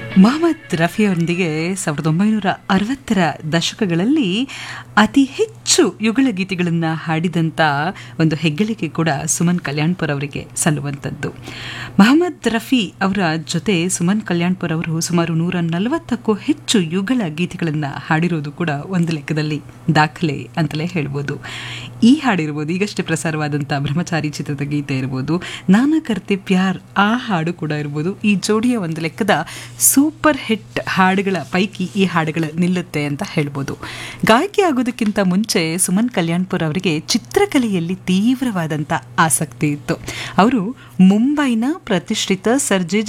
ಮೊಹಮ್ಮದ್ ರಫಿಯವರೊಂದಿಗೆ ಸಾವಿರದ ಒಂಬೈನೂರ ಅರವತ್ತರ ದಶಕಗಳಲ್ಲಿ ಅತಿ ಹೆಚ್ಚು ಯುಗಳ ಗೀತೆಗಳನ್ನು ಹಾಡಿದಂಥ ಒಂದು ಹೆಗ್ಗಳಿಕೆ ಕೂಡ ಸುಮನ್ ಕಲ್ಯಾಣ್ಪುರ್ ಅವರಿಗೆ ಸಲ್ಲುವಂಥದ್ದು ಮೊಹಮ್ಮದ್ ರಫಿ ಅವರ ಜೊತೆ ಸುಮನ್ ಕಲ್ಯಾಣ್ಪುರ್ ಅವರು ಸುಮಾರು ನೂರ ನಲವತ್ತಕ್ಕೂ ಹೆಚ್ಚು ಯುಗಳ ಗೀತೆಗಳನ್ನು ಹಾಡಿರೋದು ಕೂಡ ಒಂದು ಲೆಕ್ಕದಲ್ಲಿ ದಾಖಲೆ ಅಂತಲೇ ಹೇಳ್ಬೋದು ಈ ಹಾಡಿರ್ಬೋದು ಈಗಷ್ಟೇ ಪ್ರಸಾರವಾದಂಥ ಬ್ರಹ್ಮಚಾರಿ ಚಿತ್ರದ ಗೀತೆ ಇರ್ಬೋದು ನಾನಾ ಕರ್ತೆ ಪ್ಯಾರ್ ಆ ಹಾಡು ಕೂಡ ಇರ್ಬೋದು ಈ ಜೋಡಿಯ ಒಂದು ಲೆಕ್ಕದ ಸೂಪರ್ ಹಿಟ್ ಹಾಡುಗಳ ಪೈಕಿ ಈ ಹಾಡುಗಳು ನಿಲ್ಲುತ್ತೆ ಅಂತ ಹೇಳ್ಬೋದು ಗಾಯಕಿ ಆಗೋದಕ್ಕಿಂತ ಮುಂಚೆ ಸುಮನ್ ಕಲ್ಯಾಣ್ಪುರ್ ಅವರಿಗೆ ಚಿತ್ರಕಲೆಯಲ್ಲಿ ತೀವ್ರವಾದಂಥ ಆಸಕ್ತಿ ಇತ್ತು ಅವರು ಮುಂಬೈನ ಪ್ರತಿಷ್ಠಿತ ಸರ್ ಜೆ